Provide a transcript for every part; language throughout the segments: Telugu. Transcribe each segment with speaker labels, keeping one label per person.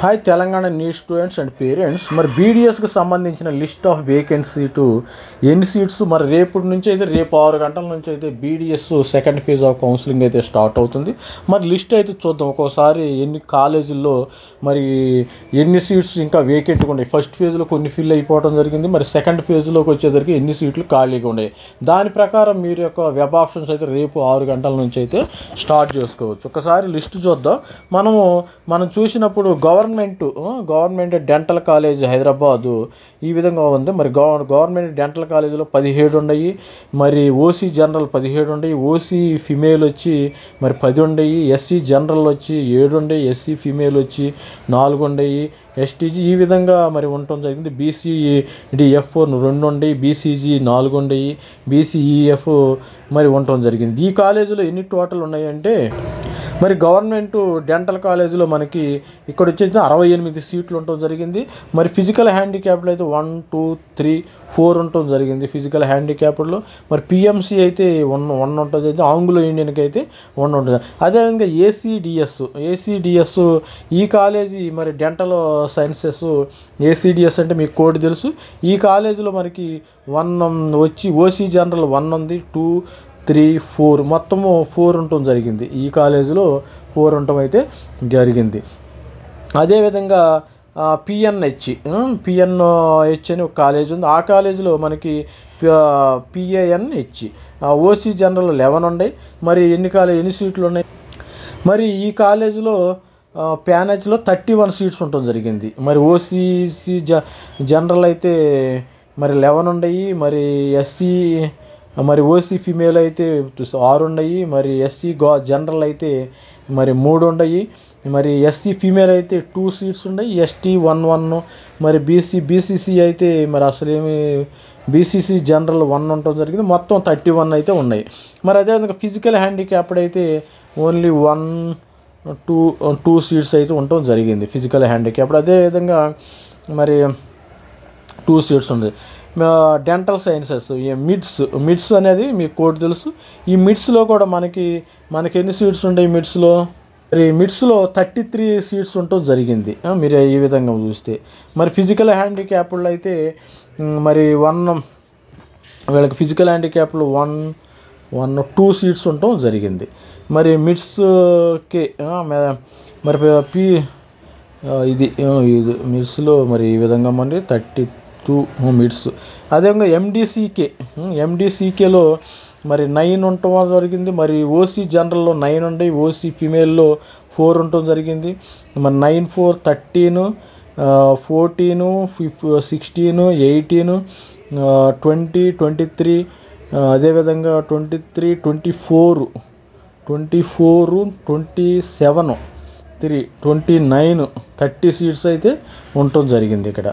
Speaker 1: hi Telangana new students and parents మరి బీడీఎస్కి సంబంధించిన లిస్ట్ ఆఫ్ వేకెన్సీ టు ఎన్ని సీట్స్ మరి రేపటి నుంచి అయితే రేపు ఆరు గంటల నుంచి అయితే BDS second phase of counselling అయితే స్టార్ట్ అవుతుంది మరి లిస్ట్ అయితే చూద్దాం ఒక్కోసారి ఎన్ని కాలేజీల్లో మరి ఎన్ని సీట్స్ ఇంకా వేకెంట్గా ఉన్నాయి ఫస్ట్ ఫేజ్లో కొన్ని ఫిల్ అయిపోవడం జరిగింది మరి సెకండ్ ఫేజ్లోకి వచ్చేసరికి ఎన్ని సీట్లు ఖాళీగా ఉన్నాయి దాని ప్రకారం మీరు యొక్క వెబ్ ఆప్షన్స్ అయితే రేపు ఆరు గంటల నుంచి అయితే స్టార్ట్ చేసుకోవచ్చు ఒకసారి లిస్ట్ చూద్దాం మనము మనం చూసినప్పుడు government government dental college Hyderabad ఈ విధంగా ఉంది మరి గవ గవర్నమెంట్ డెంటల్ కాలేజీలో పదిహేడు ఉన్నాయి మరి ఓసీ జనరల్ పదిహేడు ఉన్నాయి ఓసీ ఫిమేల్ వచ్చి మరి పది ఉన్నాయి ఎస్సీ జనరల్ వచ్చి ఏడు ఉన్నాయి ఎస్సీ ఫిమేల్ వచ్చి నాలుగు ఉన్నాయి ఎస్టీజీ ఈ విధంగా మరి ఉండటం జరిగింది బీసీడిఎఫ్ రెండు ఉన్నాయి బీసీజీ నాలుగు ఉన్నాయి బీసీఈఎఫ్ మరి ఉండటం జరిగింది ఈ కాలేజీలో ఎన్ని టోటల్ ఉన్నాయంటే మరి గవర్నమెంట్ డెంటల్ కాలేజీలో మనకి ఇక్కడ వచ్చేసి అరవై ఎనిమిది సీట్లు ఉండటం జరిగింది మరి ఫిజికల్ హ్యాండిక్యాప్లు అయితే వన్ టూ త్రీ ఫోర్ ఉండటం జరిగింది ఫిజికల్ హ్యాండిక్యాప్లో మరి పిఎంసి అయితే వన్ వన్ ఉంటుంది అయితే ఆంగ్లో ఇండియన్కి అయితే వన్ ఉంటుంది అదేవిధంగా ఏసీడిఎస్ ఏసీడిఎస్ ఈ కాలేజీ మరి డెంటల్ సైన్సెస్ ఏసీడిఎస్ అంటే మీకు కోడ్ తెలుసు ఈ కాలేజీలో మనకి వన్ వచ్చి ఓసీ జనరల్ వన్ ఉంది టూ త్రీ ఫోర్ మొత్తము ఫోర్ ఉండటం జరిగింది ఈ కాలేజీలో ఫోర్ ఉండటం అయితే జరిగింది అదేవిధంగా పిఎన్హెచ్ పిఎన్హెచ్ అని ఒక కాలేజ్ ఉంది ఆ కాలేజీలో మనకి పిఏఎన్హెచ్ ఓసీ జనరల్ లెవెన్ ఉన్నాయి మరి ఎన్ని కాలేజ్ ఎన్ని సీట్లు ఉన్నాయి మరి ఈ కాలేజీలో ప్యానేజ్లో థర్టీ వన్ సీట్స్ ఉండటం జరిగింది మరి ఓసీసీ జ జనరల్ అయితే మరి లెవెన్ ఉన్నాయి మరి ఎస్సీ మరి ఓసీ ఫిమేల్ అయితే ఆరు ఉన్నాయి మరి ఎస్సీ గా జనరల్ అయితే మరి మూడు ఉన్నాయి మరి ఎస్సీ ఫీమేల్ అయితే టూ సీట్స్ ఉన్నాయి ఎస్టీ వన్ వన్ మరి బీసీ బీసీసీ అయితే మరి అసలు ఏమి బీసీసీ జనరల్ వన్ ఉండటం జరిగింది మొత్తం థర్టీ వన్ అయితే ఉన్నాయి మరి అదేవిధంగా ఫిజికల్ హ్యాండిక్యాప్డ్ అయితే only one two two seats అయితే ఉండటం జరిగింది ఫిజికల్ హ్యాండిక్యాప్డ్ అదేవిధంగా మరి టూ సీట్స్ ఉంది డెంటల్ సైన్సెస్ ఈ మిడ్స్ మిడ్స్ అనేది మీకు కోడ్ తెలుసు ఈ మిడ్స్లో కూడా మనకి మనకి ఎన్ని సీట్స్ ఉంటాయి మిడ్స్లో మరి మిడ్స్లో థర్టీ త్రీ సీట్స్ ఉండటం జరిగింది మీరు ఈ విధంగా చూస్తే మరి ఫిజికల్ హ్యాండిక్యాప్లు అయితే మరి వన్ వీళ్ళకి ఫిజికల్ హ్యాండిక్యాప్లు వన్ వన్ టూ సీట్స్ ఉండటం జరిగింది మరి మిడ్స్కి మరి పి ఇది ఇది మిడ్స్లో మరి ఈ విధంగా మరి థర్టీ టూ మిడ్స్ అదేవిధంగా ఎండిసికే ఎండిసికేలో మరి నైన్ ఉండటం జరిగింది మరి ఓసీ జనరల్లో నైన్ ఉంటాయి ఓసీ ఫిమేల్లో ఫోర్ ఉండటం జరిగింది మరి నైన్ ఫోర్ థర్టీను ఫోర్టీను ఫిఫ్ sixteen eighteen twenty twenty three అదేవిధంగా twenty three twenty four twenty four twenty seven three twenty nine thirty seats అయితే ఉండటం జరిగింది ఇక్కడ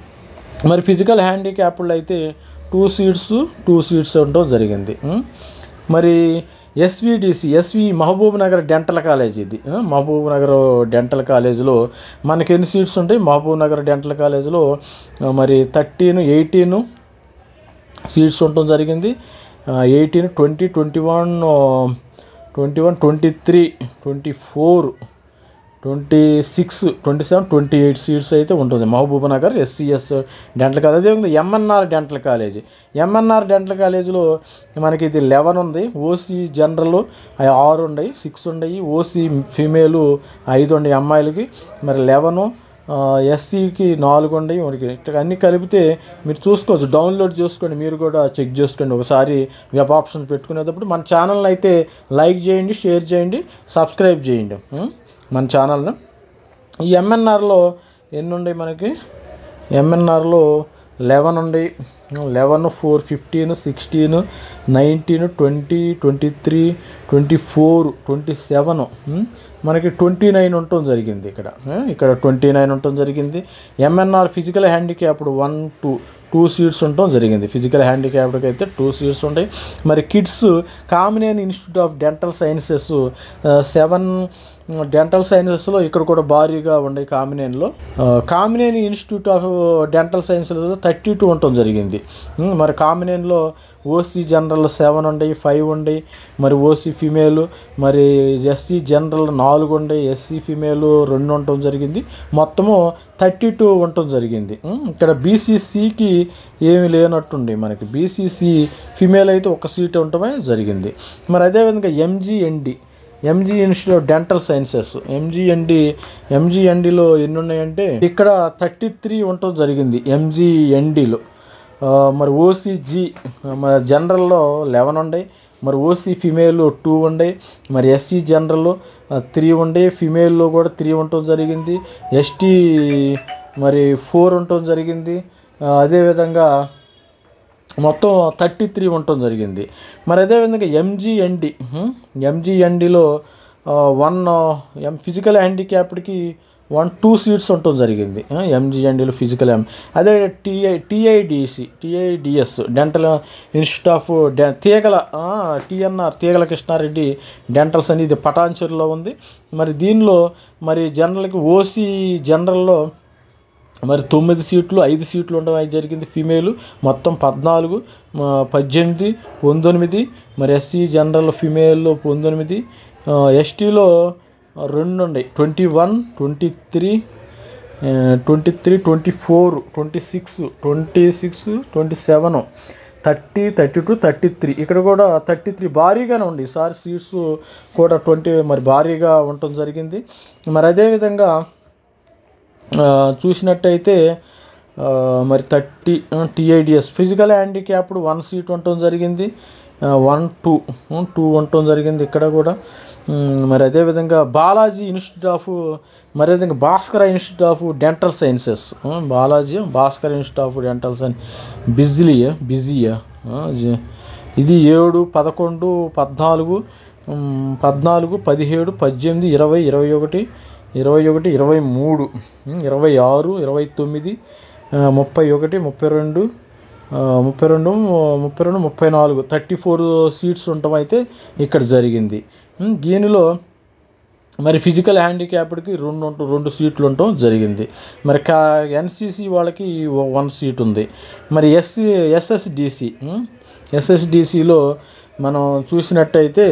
Speaker 1: మరి ఫిజికల్ హ్యాండిక్యాప్లు అయితే టూ సీట్స్ టూ సీట్స్ ఉండటం జరిగింది మరి SVDC SV Mahabubnagar dental college ఇది మహబూబ్ నగర్ డెంటల్ కాలేజీలో మనకి ఎన్ని సీట్స్ ఉంటాయి మహబూబ్ నగర్ డెంటల్ కాలేజీలో మరి థర్టీన్ ఎయిటీన్ సీట్స్ ఉండటం జరిగింది eighteen twenty twenty one twenty one twenty three twenty four twenty six twenty seven twenty eight seats అయితే ఉంటుంది Mahabubnagar SCS dental college అదేవిధంగా MNR dental college MNR dental కాలేజీలో మనకి ఇది లెవెన్ ఉంది ఓసీ జనరల్ ఆరు ఉన్నాయి సిక్స్ ఉన్నాయి ఓసీ ఫీమేలు ఐదు ఉన్నాయి అమ్మాయిలకి మరి లెవెను ఎస్సీకి నాలుగు ఉన్నాయి మనకి ఇట్లా అన్నీ కలిపితే మీరు చూసుకోవచ్చు డౌన్లోడ్ చేసుకోండి మీరు కూడా చెక్ చేసుకోండి ఒకసారి వెబ్ ఆప్షన్ పెట్టుకునేటప్పుడు మన ఛానల్ని అయితే లైక్ చేయండి షేర్ చేయండి సబ్స్క్రైబ్ చేయండి మన ఛానల్ని ఈ ఎంఎన్ఆర్లో ఎన్ని ఉన్నాయి మనకి ఎంఎన్ఆర్లో లెవెన్ ఉన్నాయి eleven four fifteen sixteen nineteen twenty twenty three twenty four twenty seven మనకి ట్వంటీ నైన్ ఉండటం జరిగింది ఇక్కడ ఇక్కడ ట్వంటీ నైన్ ఉండటం జరిగింది MNR physical handicapped one two two seats ఉండటం జరిగింది ఫిజికల్ హ్యాండిక్యాప్డ్కి అయితే టూ సీట్స్ ఉంటాయి మరి KIDS Kamineni institute of dental sciences seven dental సైన్సెస్లో ఇక్కడ కూడా భారీగా ఉండే కామినేనిలో కామినేని ఇన్స్టిట్యూట్ ఆఫ్ డెంటల్ సైన్సెస్లో థర్టీ టూ ఉండటం జరిగింది మరి కామినేనిలో ఓసీ జనరల్ సెవెన్ ఉండయి ఫైవ్ ఉండయి మరి ఓసీ ఫిమేల్ మరి ఎస్సీ జనరల్ నాలుగు ఉండయి ఎస్సీ ఫిమేల్ రెండు ఉండటం జరిగింది మొత్తము థర్టీ టూ ఉండటం జరిగింది ఉమ్, ఇక్కడ బీసీసీకి ఏమి లేనట్టుండి మనకి బీసీసీ ఫిమేల్ అయితే ఒక సీట్ ఉండటమే జరిగింది మరి అదేవిధంగా MGND MG institute of dental sciences MGND ఎంజీఎన్డిలో ఎన్ని ఉన్నాయంటే ఇక్కడ థర్టీ త్రీ ఉండటం జరిగింది ఎంజీఎన్డిలో మరి ఓసీజీ మరి జనరల్లో లెవెన్ ఉన్నాయి మరి ఓసీ ఫిమేల్ టూ ఉన్నాయి మరి ఎస్సీ జనరల్ త్రీ ఉండే ఫిమేల్లో కూడా త్రీ ఉండటం జరిగింది ఎస్టీ మరి ఫోర్ ఉండటం జరిగింది ఆ, అదేవిధంగా మొత్తం థర్టీ త్రీ ఉండటం జరిగింది మరి అదేవిధంగా ఎంజీఎన్డి ఎంజీఎన్డిలో వన్ ఎం ఫిజికల్ హ్యాండిక్యాప్డ్కి వన్ టూ సీట్స్ ఉండటం జరిగింది ఎంజీఎన్డిలో ఫిజికల్ ఎం అదే TI TIDC TIDS dental institute of డె తీగల టిఎన్ఆర్ తీగల కృష్ణారెడ్డి డెంటల్స్ అని ఇది పటాన్చెరులో ఉంది మరి దీనిలో మరి జనరల్కి ఓసీ జనరల్లో మరి తొమ్మిది సీట్లు ఐదు సీట్లు ఉండడం అయితే జరిగింది ఫీమేల్ మొత్తం పద్నాలుగు ఆ, పద్దెనిమిది పంతొమ్మిది మరి ఎస్సీ జనరల్ ఫీమేల్ పంతొమ్మిది ఎస్టీలో రెండు ఉన్నాయి twenty one twenty three twenty three twenty four twenty six twenty six twenty seven thirty thirty two thirty three ఇక్కడ కూడా థర్టీ త్రీ భారీగానే ఉంది ఈసారి సీట్స్ కూడా ట్వంటీ మరి భారీగా ఉండటం జరిగింది మరి అదేవిధంగా ఆ, చూసినట్టయితే ఆ, మరి thirty TIDS physical handicapped one seat ఉండటం జరిగింది వన్ టూ టూ ఉండటం జరిగింది ఇక్కడ కూడా ఉమ్, మరి అదేవిధంగా బాలాజీ ఇన్స్టిట్యూట్ ఆఫ్ మరి అదేవిధంగా Bhaskara institute of dental sciences um, Balaji Bhaskar institute of dental science బిజిలియా బిజీయా ఇది ఏడు పదకొండు పద్నాలుగు ఉమ్, పద్నాలుగు పదిహేడు పద్దెనిమిది ఇరవై ఇరవై ఒకటి ఇరవై ఒకటి ఇరవై మూడు ఉమ్, ఇరవై ఆరు ఇరవై తొమ్మిది ఆ, ముప్పై ఒకటి ముప్పై రెండు ఆ, ముప్పై రెండు ముప్పై రెండు ముప్పై నాలుగు థర్టీ ఫోర్ సీట్స్ ఉండటం అయితే ఇక్కడ జరిగింది ఉమ్, దీనిలో మరి ఫిజికల్ హ్యాండిక్యాప్డ్కి రెండు ఉంట- రెండు సీట్లు ఉండటం జరిగింది మరి కా ఎన్సీసీ వాళ్ళకి ఓ- వన్ సీట్ ఉంది మరి ఎస్సీ ఎస్ఎస్డిసి ఎస్ఎస్డిసిలో మనం చూసినట్టయితే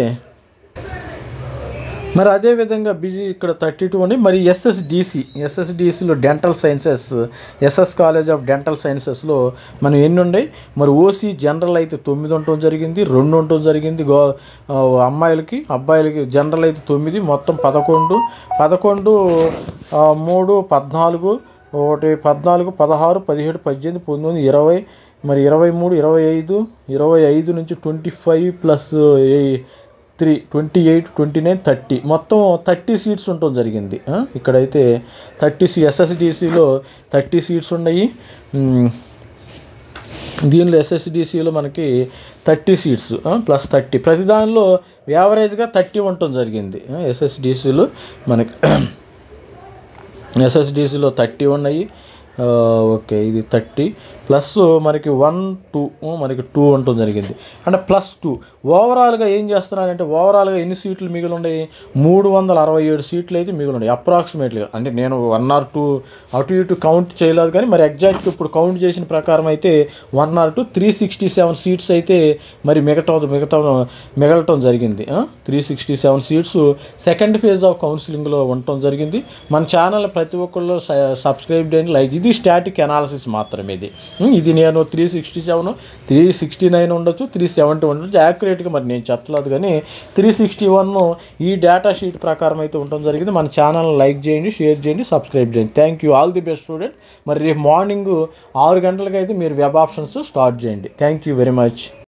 Speaker 1: మరి అదేవిధంగా బిజీ ఇక్కడ థర్టీ టూ అని మరి ఎస్ఎస్డిసి ఎస్ఎస్డిసిలో dental sciences SS college of dental సైన్సెస్లో మనం ఎన్ని ఉన్నాయి మరి ఓసీ జనరల్ అయితే తొమ్మిది ఉండటం జరిగింది రెండు ఉండటం జరిగింది గో ఆ, అమ్మాయిలకి అబ్బాయిలకి జనరల్ అయితే తొమ్మిది మొత్తం పదకొండు పదకొండు ఆ, మూడు పద్నాలుగు ఒకటి పద్నాలుగు పదహారు పదిహేడు పద్దెనిమిది పంతొమ్మిది ఇరవై మరి ఇరవై మూడు ఇరవై ఐదు ఇరవై ఐదు నుంచి twenty five plus three twenty eight twenty nine thirty మొత్తం థర్టీ సీట్స్ ఉండటం జరిగింది ఆ, ఇక్కడైతే థర్టీ సి ఎస్ఎస్డిసిలో థర్టీ సీట్స్ ఉన్నాయి ఉమ్, దీనిలో ఎస్ఎస్డిసిలో మనకి థర్టీ సీట్స్ ప్లస్ థర్టీ ప్రతి దానిలో యావరేజ్గా థర్టీ ఉండటం జరిగింది ఎస్ఎస్డిసిలో మనకి ఎస్ఎస్డిసిలో థర్టీ ఉన్నాయి ఆ, ఓకే ఇది థర్టీ ప్లస్ మనకి వన్ టూ మనకి టూ ఉండటం జరిగింది అంటే ప్లస్ టూ ఓవరాల్గా ఏం చేస్తున్నారంటే ఓవరాల్గా ఎన్ని సీట్లు మిగిలి ఉన్నాయి మూడు వందల అరవై ఏడు సీట్లు అయితే మిగిలి ఉన్నాయి అప్రాక్సిమేట్లీగా అంటే నేను వన్ ఆర్ టూ అటు ఇటు కౌంట్ చేయలేదు కానీ మరి ఎగ్జాక్ట్ ఇప్పుడు కౌంట్ చేసిన ప్రకారం అయితే one or two three sixty seven seats అయితే మరి మిగతా మిగతా మిగలటం జరిగింది three sixty seven seats second phase of కౌన్సిలింగ్లో ఉండటం జరిగింది మన ఛానల్ ప్రతి ఒక్కళ్ళు సబ్స్క్రైబ్ చేయండి లైక్ ఇది స్టాటిక్ అనాలిసిస్ మాత్రమే ఇది ఉమ్, ఇది నేను three sixty seven three sixty nine ఉండొచ్చు త్రీ సెవెంటీ ఉండొచ్చు యాక్యురేట్గా మరి నేను చెప్పలేదు కానీ త్రీ సిక్స్టీ వన్ ఈ డేటా షీట్ ప్రకారం అయితే ఉండటం జరిగింది మన ఛానల్ లైక్ చేయండి షేర్ చేయండి సబ్స్క్రైబ్ చేయండి thank you all the best student మరి రేపు మార్నింగ్ ఆరు గంటలకైతే మీరు వెబ్ ఆప్షన్స్ స్టార్ట్ చేయండి థ్యాంక్ యూ వెరీ మచ్